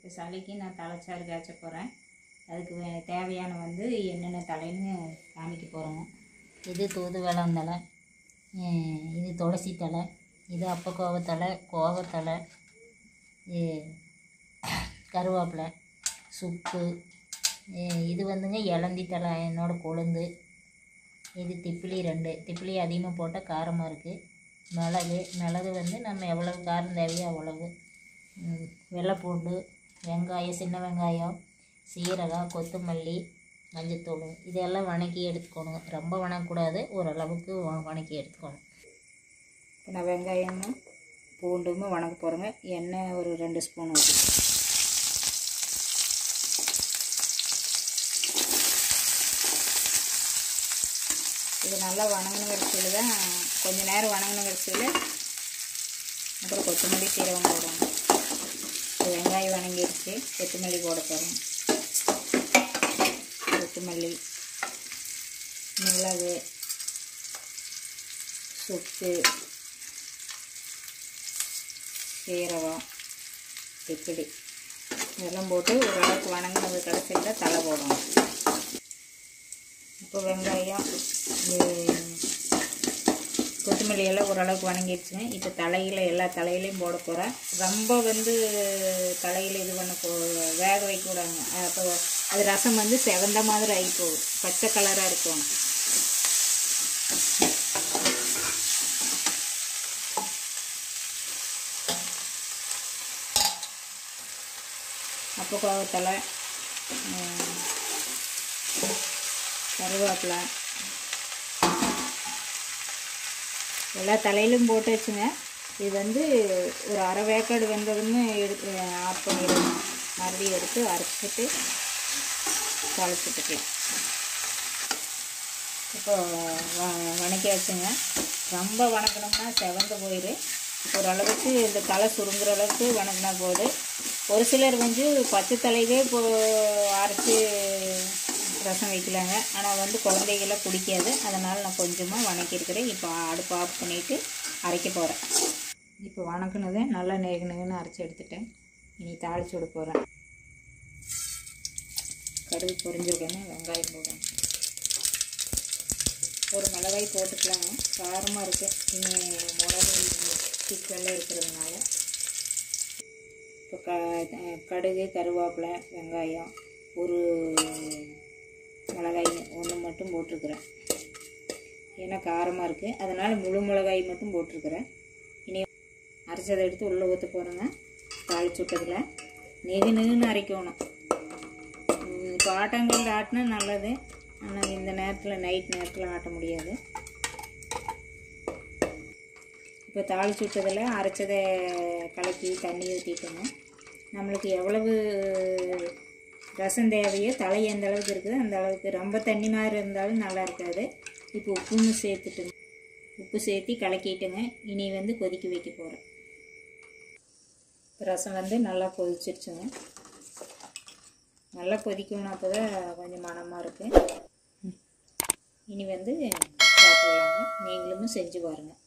இப்போ சளிக்கு நான் தலைச்சாறு காய்ச்ச போகிறேன் அதுக்கு வே- தேவையான வந்து என்னென்ன தலைன்னு காமிக்க போகிறோங்க இது தூதுவளம் தலை அஹ் இது துளசி தலை இது அப்பக்கோவத்தலை கோவத்தலை இது கருவேப்பிலை சுப்பு அஹ் இது வந்துங்க இளந்தி தலை என்னோட கொழுந்து இது திப்பிலி ரெண்டு திப்பிலி அதிகமாக போட்டால் காரமாக இருக்குது மிளகு மிளகு வந்து நம்ம எவ்வளவு காரம் தேவையோ அவ்வளவு ம், வெள்ளைப்பூண்டு வெங்காயம் சின்ன வெங்காயம் சீரகம் கொத்தமல்லி மஞ்சத்தூள் இதெல்லாம் வணக்கி எடுத்துக்கணும் ரொம்ப வணக்கக்கூடாது ஓரளவுக்கு வ- வணக்கி எடுத்துக்கணும் இப்போ நான் வெங்காயமும் பூண்டும் வணக்க போகிறேங்க எண்ணெய் ஒரு ரெண்டு ஸ்பூன் ஊற்றி இது நல்லா வணங்கின கடைசியில் தான் கொஞ்ச நேரம் வணங்கின கடைசியில் அப்புறம் கொத்தமல்லி சீரகம் போடணும் இப்போ வெங்காயம் வணங்கிடுச்சு கொத்தமல்லி போட போகிறோம் கொத்தமல்லி மிளகு சுக்கு சீரகம் திப்பிடி இதெல்லாம் போட்டு ஓரளவுக்கு வணங்கினது கடைசியில் தலை போடணும் இப்போ வெங்காயம் இது கொத்தமல்லி எல்லாம் ஓரளவுக்கு வணங்கிடுச்சுங்க இப்போ தலையில் எல்லா தலையிலையும் போட போகிறேன் ரொம்ப வந்து தலையில் இது பண்ண போ வேக வைக்கூடாங்க அப்போ அது ரசம் வந்து செவந்த மாதிரி ஆகி போகும் பச்சை கலராக இருக்கும் அப்போ கோவத்தலை கருவேப்பிலை எல்லா தலையிலும் போட்டு வச்சுங்க இது வந்து ஒரு அரை வேக்காடு வெந்ததுன்னு எடுத்து ஆஃப் பண்ணிடணும் மறுபடியும் எடுத்து அரைச்சிட்டு தாளிச்சுட்டுக்கலாம் இப்போ வ வணக்கி வச்சுங்க ரொம்ப வணக்கணும்னா செவந்து போயிடு ஓரளவுக்கு இந்த தலை சுருங்குற அளவுக்கு வணக்கினா போகுது ஒரு சிலர் வந்து பச்சை தலைவே இப்போ அரைச்சி ரசம் வைக்கலாங்க ஆனால் வந்து குழந்தைகளை பிடிக்காது அதனால் நான் கொஞ்சமாக வணக்கியிருக்கிறேன் இப்போ அடுப்பு ஆஃப் பண்ணிவிட்டு அரைக்க போகிறேன் இப்போ வணக்குனது நல்லா நெகு நெகுன்னு அரைச்சி எடுத்துட்டேன் இனி தாளிச்சு விட போகிறேன் கடுகு பொரிஞ்சிருக்கேன்னு வெங்காயம் போடுறேன் ஒரு மிளகாய் போட்டுக்கலாங்க காரமாக இருக்குது இனி மிளகு சிக்கனில் இருக்கிறதுனால இப்போ க கடுகு கருவேப்பிலை வெங்காயம் ஒரு மிளகாய் ஒன்று மட்டும் போட்டிருக்கிறேன் ஏன்னா காரமாக இருக்குது அதனால் முழு மிளகாய் மட்டும் போட்டிருக்கிறேன் இனி அரைச்சதை எடுத்து உள்ளே ஊற்ற போகிறேங்க தாளிச்சு விட்டதில் நெகு நெகுன்னு அரைக்கணும் உம், இப்போ ஆட்டாங்கல்ல ஆட்டினா நல்லது ஆனால் இந்த நேரத்தில் நைட் நேரத்தில் ஆட்ட முடியாது இப்போ தாளிச்சு விட்டதில் அரைச்சதை கலக்கி தண்ணி ஊற்றிட்டோங்க நம்மளுக்கு எவ்வளவு ரசம் தேவையோ தலை எந்த அளவுக்கு இருக்குது அந்த அளவுக்கு ரொம்ப தண்ணி மாதிரி இருந்தாலும் நல்லா இருக்காது இப்போ உப்புன்னு சேர்த்துட்டுங்க உப்பு சேர்த்து கலக்கிட்டுங்க இனி வந்து கொதிக்க வைக்க போகிறேன் ரசம் வந்து நல்லா கொதிச்சிருச்சுங்க நல்லா கொதிக்கணும் அப்போ தான் கொஞ்சம் மணமாக இருக்குது இனி வந்து சாப்பிடலாங்க நீங்களும் செஞ்சு பாருங்கள்